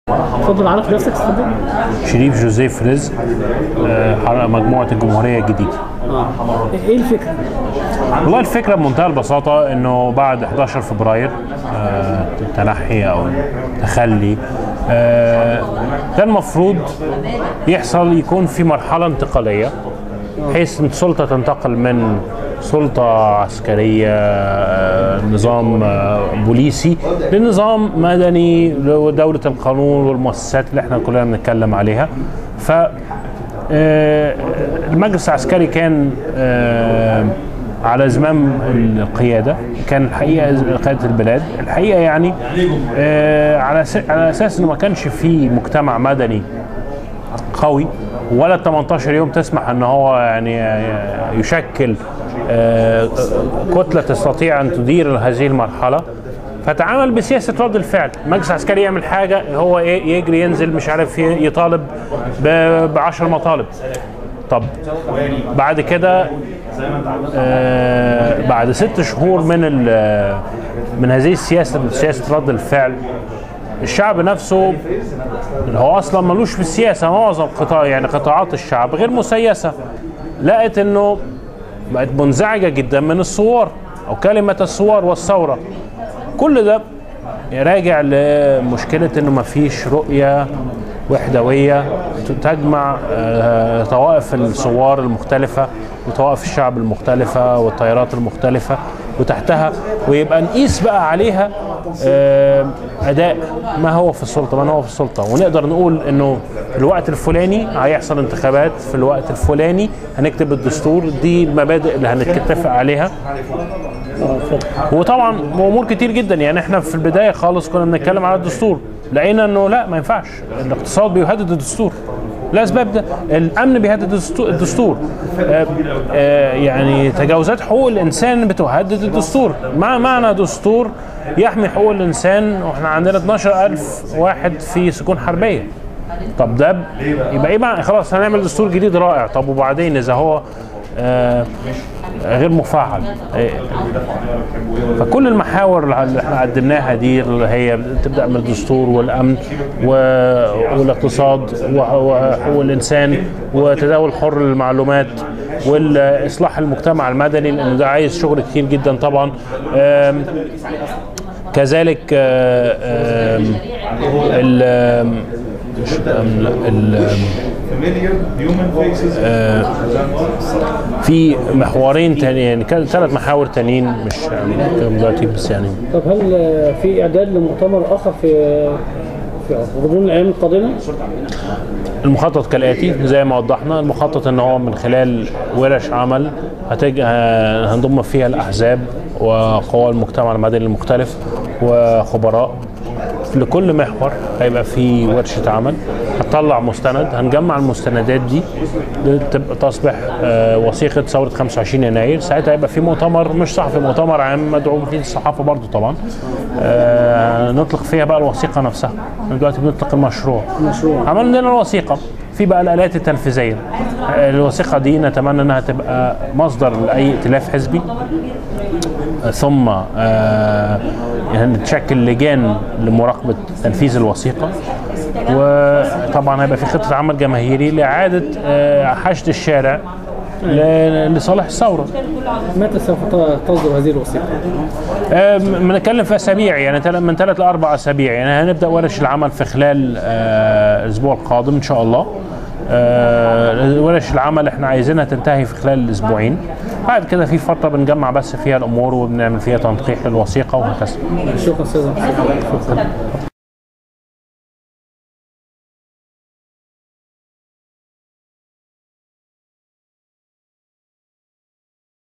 اتفضل عرف نفسك اتفضل شريف جوزيف رزق آه، حرق مجموعة الجمهورية الجديدة اه ايه الفكره؟ والله الفكرة بمنتهى البساطة انه بعد 11 فبراير آه، تنحي او تخلي آه، كان المفروض يحصل يكون في مرحلة انتقالية بحيث ان السلطة تنتقل من سلطة عسكرية آه، نظام آه، بوليسي لنظام مدني ودولة القانون والمؤسسات اللي احنا كلنا بنتكلم عليها ف آه، المجلس العسكري كان آه، على زمام القيادة كان الحقيقة قيادة البلاد الحقيقة يعني آه، على أس- على أساس أنه ما كانش في مجتمع مدني قوي ولا ال 18 يوم تسمح ان هو يعني يشكل آه، كتله تستطيع ان تدير هذه المرحله فتعامل بسياسه رد الفعل، المجلس العسكري يعمل حاجه هو ايه يجري ينزل مش عارف ي- يطالب ب 10 مطالب. طب بعد كده آه، بعد ست شهور من ال- من هذه السياسه سياسه رد الفعل الشعب نفسه اللي هو اصلا ملوش في السياسه معظم قطاع يعني قطاعات الشعب غير مسيسه لقت انه بقت منزعجه جدا من الثوار او كلمه الثوار والثوره كل ده راجع لمشكله انه ما فيش رؤيه وحدويه تجمع آه، طوائف الثوار المختلفه وطوائف الشعب المختلفه والتيارات المختلفه وتحتها ويبقى نقيس بقى عليها آه، اداء ما هو في السلطه ما هو في السلطه ونقدر نقول انه في الوقت الفلاني هيحصل انتخابات في الوقت الفلاني هنكتب الدستور دي المبادئ اللي هنتفق عليها وطبعا امور كتير جدا يعني احنا في البدايه خالص كنا بنتكلم على الدستور لقينا انه لا ما ينفعش الاقتصاد بيهدد الدستور الاسباب ده الامن بيهدد الدستو- الدستور آه، آه، يعني تجاوزات حقوق الانسان بتهدد الدستور ما معنى دستور يحمي حقوق الانسان واحنا عندنا 12000 واحد في سجون حربيه طب ده ب- يبقى ايه بقى خلاص هنعمل دستور جديد رائع طب وبعدين اذا هو آه غير مفعل آه، فكل المحاور اللي احنا قدمناها دي اللي هي تبدا من الدستور والامن و- والاقتصاد و- وحقوق الانسان وتداول حر للمعلومات والاصلاح المجتمع المدني لانه ده عايز شغل كتير جدا طبعا آم، كذلك آه، آم، ال آم، مش الأمن، لا، ال آم، في محورين تانيين يعني كان ثلاث محاور تانيين مش كام دلوقتي بس يعني طب هل آه، في اعداد لمؤتمر اخر في في غضون الايام القادمه؟ المخطط كالاتي زي ما وضحنا المخطط ان هو من خلال ورش عمل هتج... ه- هنضم فيها الاحزاب وقوى المجتمع المدني المختلف وخبراء لكل محور هيبقى في ورشه عمل هتطلع مستند هنجمع المستندات دي تبقى تصبح آه، وثيقه ثوره 25 يناير ساعتها هيبقى في مؤتمر مش صحفي مؤتمر عام مدعوم فيه الصحافه برضو طبعا آه، نطلق فيها بقى الوثيقه نفسها إحنا دلوقتي بنطلق المشروع مشروع عملنا لنا الوثيقه في بقى الالات التنفيذيه الوثيقه دي نتمنى انها تبقى مصدر لاي ائتلاف حزبي ثم آه، يعني تشكل لجان لمراقبه تنفيذ الوثيقه وطبعا هيبقى في خطه عمل جماهيري لاعاده آه، حشد الشارع ل- لصالح الثوره متى سوف ت- تصدر هذه الوثيقه؟ آه، بنتكلم في اسابيع يعني تل- من ثلاث لاربع اسابيع يعني هنبدا ورش العمل في خلال آه، الاسبوع القادم ان شاء الله آه، ورش العمل احنا عايزينها تنتهي في خلال الاسبوعين بعد كده في فتره بنجمع بس فيها الامور وبنعمل فيها تنقيح للوثيقه وهكذا شكرا استاذ محمد. شكرا